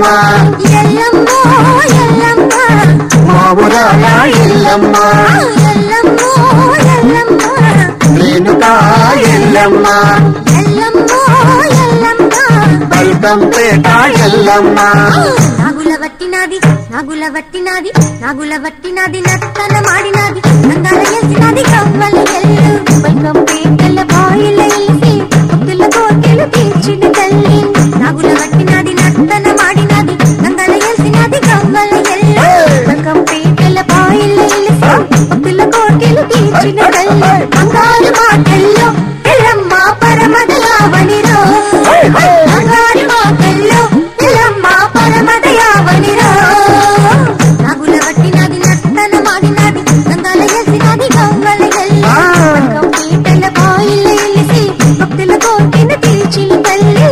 ఎల్లమ్మ ఎల్లమ్మో ఎల్లమ్మ మా ఊరాల ఎల్లమ్మ ఎల్లమ్మో ఎల్లమ్మ రేణుకా ఎల్లమ్మ ఎల్లమ్మో ఎల్లమ్మ బల్కంపేట ఎల్లమ్మ నాగుల వట్టినాది నాగుల వట్టినాది నాగుల వట్టినాది నత్తన మాడినాది నంగాల ఎల్సినాది కవ్వల ఎల్లు బల్కం పీటల బాయిల ఎల్సి భక్తుల కోటెలు తీర్చిన తల్లి నాగుల వట్టినాది నత్తన మాడినాది నంగాల ఎల్సినాది కవ్వల ఎల్లు బల్కం పీటల బాయిల ఎల్సి భక్తుల కోటెలు తీర్చిన తల్లి బంగారు మాటల్లో ఎల్లమ్మ పరమదయావనిరో బంగారు మాటల్లో ఎల్లమ్మ పరమదయావనిరో నాగుల వట్టినది నత్తన మాడినది గంగాల ఎల్సినది గవ్వల ఎల్లి బల్కం పీటల బాయిల ఎలిసి భక్తుల కోటిన తీర్చిన తల్లి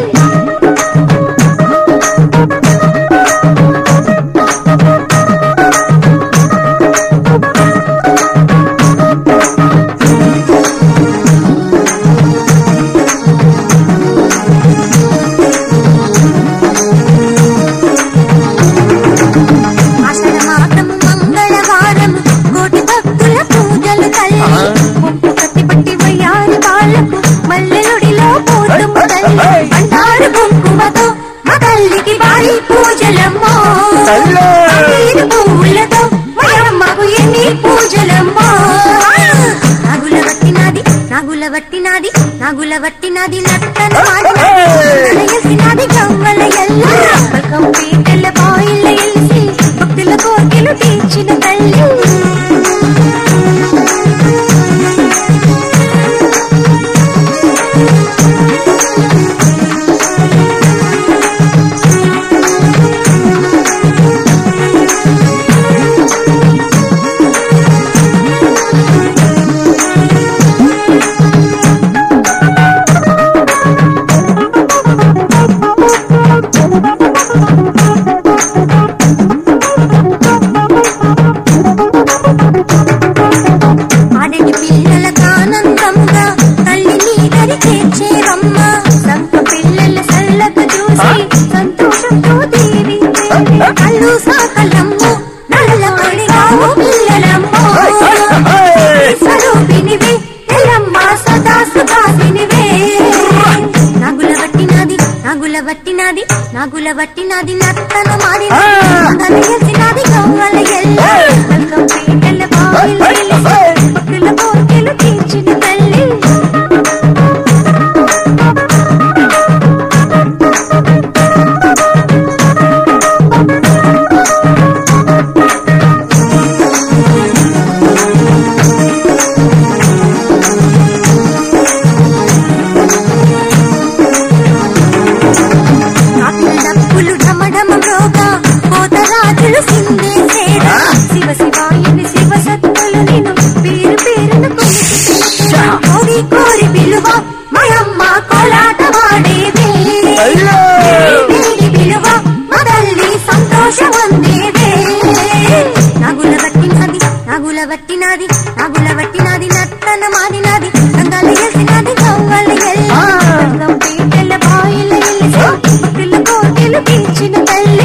ఆషాఢ మాసము మంగళవారము కోటి భక్తుల పూజలు తల్లి ముప్పు కత్తి పట్టి వయ్యారి వాళ్ళకు మల్లెలుడిలో పోతుము తల్లి అంటారు కుంకుమతో మా తల్లికి వారి పూజలమ్మో తల్లే! ఐదు పువ్వులతో మయమ్మకు ఎన్ని పూజలమ్మో నాగుల వట్టినాది నాగుల వట్టినాది నాగుల వట్టినాది నట్టన మాడినది గవ్వల ఎల్ల బల్కం పీటల బాయిల ఎల్సి భక్తుల కోరికలు తీర్చిన తల్లి ఆడటి పిల్లలకు ఆనందంగా తల్లిని దరి చేర్చేవమ్మ సంత పిల్లల సల్లకు చూసి సంతోషంతో దీవించే కళ్ళు సాకలమ్ము నల్ల పడిగావు పిల్లలమ్మో స్వరూపినివే ఎల్లమ్మ సదా సుఖాసినివే నాగుల వట్టినాది నాగుల వట్టినాది నాగుల వట్టినాది నత్తన మాడినది కలిసినది గవ్వల ఎల్ల బల్కం పీటల బావిల ఎలిసి భక్తుల కోరికలు తీర్చిన తల్లి కాకుల డప్పులు ఢమఢమ మ్రోగా కోతరాజులు సిందేసేరా శివ శివాయని శివ సత్తులు నిన్ను పేరు పేరును కొలిచి కోరి కోరి పిలువ మయమ్మ కోలాట వాడేవే అయ్యో! వేడి పిలువ మదల్లి సంతోషమందేవే నాగుల వట్టినది నాగుల వట్టినది నాగుల వట్టినది నత్తన మాదినది గంగాల ఎల్సినది గవ్వల ఎల్ల గంగం పీటల బాయిల ఎల్సి భక్తుల కోటెలు తీర్చిన తల్లి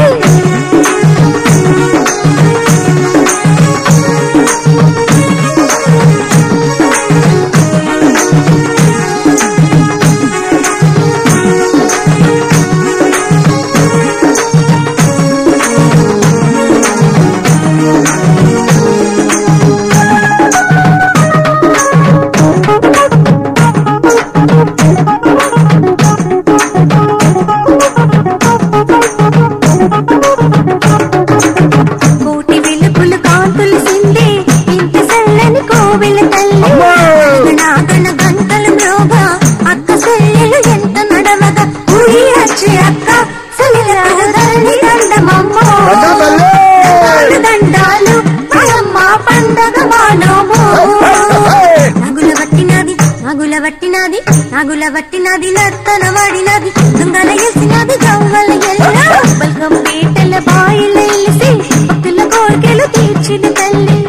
కోటి వెలుగులు కాంతులు సిందే ఇంటి సల్లని కోవెల తల్లి అమ్మా! నాగన గంటలు మ్రోగా అక్క సెల్లెలు ఎంత నడవగా ఊరి వచ్చే అక్క సెల్లెలకు ధరణి దండమమ్మో దండం తల్లి! దండాలు దండాలు మయమ్మ పండగ మానోమో నాగుల వట్టినది నాగుల వట్టినది నాగుల వట్టినది నర్తన వాడినది దొంగల ఎసినది గవ్వల ఎల్ల బల్గం పీటల బాయిల ఎలిసి భక్తుల కోరికలు తీర్చిన తల్లి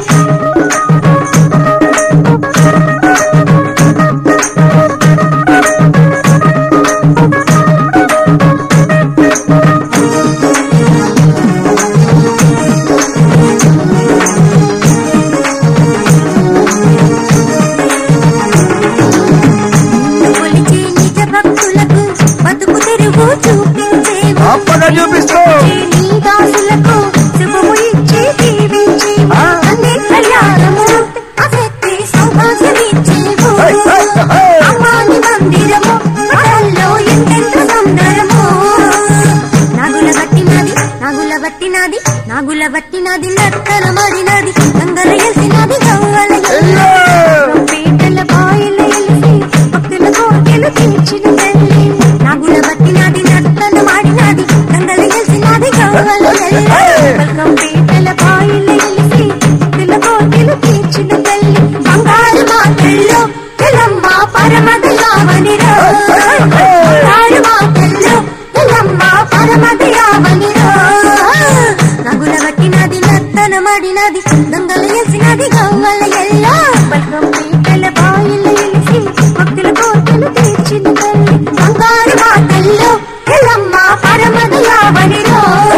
నర్తనమాడినది గంగల ఎల్సినది గవ్వల ఎల్లో పీటల బాయిల ఎలిసి భక్తుల కోరికలు తీర్చిన తల్లి నాగుల బట్టినది నర్తనమాడినది గంగల ఎల్సినది గవ్వల బల్గం పీటల బాయిల ఎలిసి భక్తుల కోరికలు తీర్చిన తల్లి బంగారు మాటల్లో తెలమ్మ పరమదయావనిరో బంగారు మాటల్లో తెలమ్మ పరమదయావనిరో నగుల గట్టినది నర్తనమాడినది దొంగల ఎసినది గవ్వల ఎల్లో బల్గం పీటల బాయిల ఎలిసి భక్తుల కోరికలు తీర్చిన తల్లి బంగారు మాటల్లో తెలమ్మ పరమదయావనిరో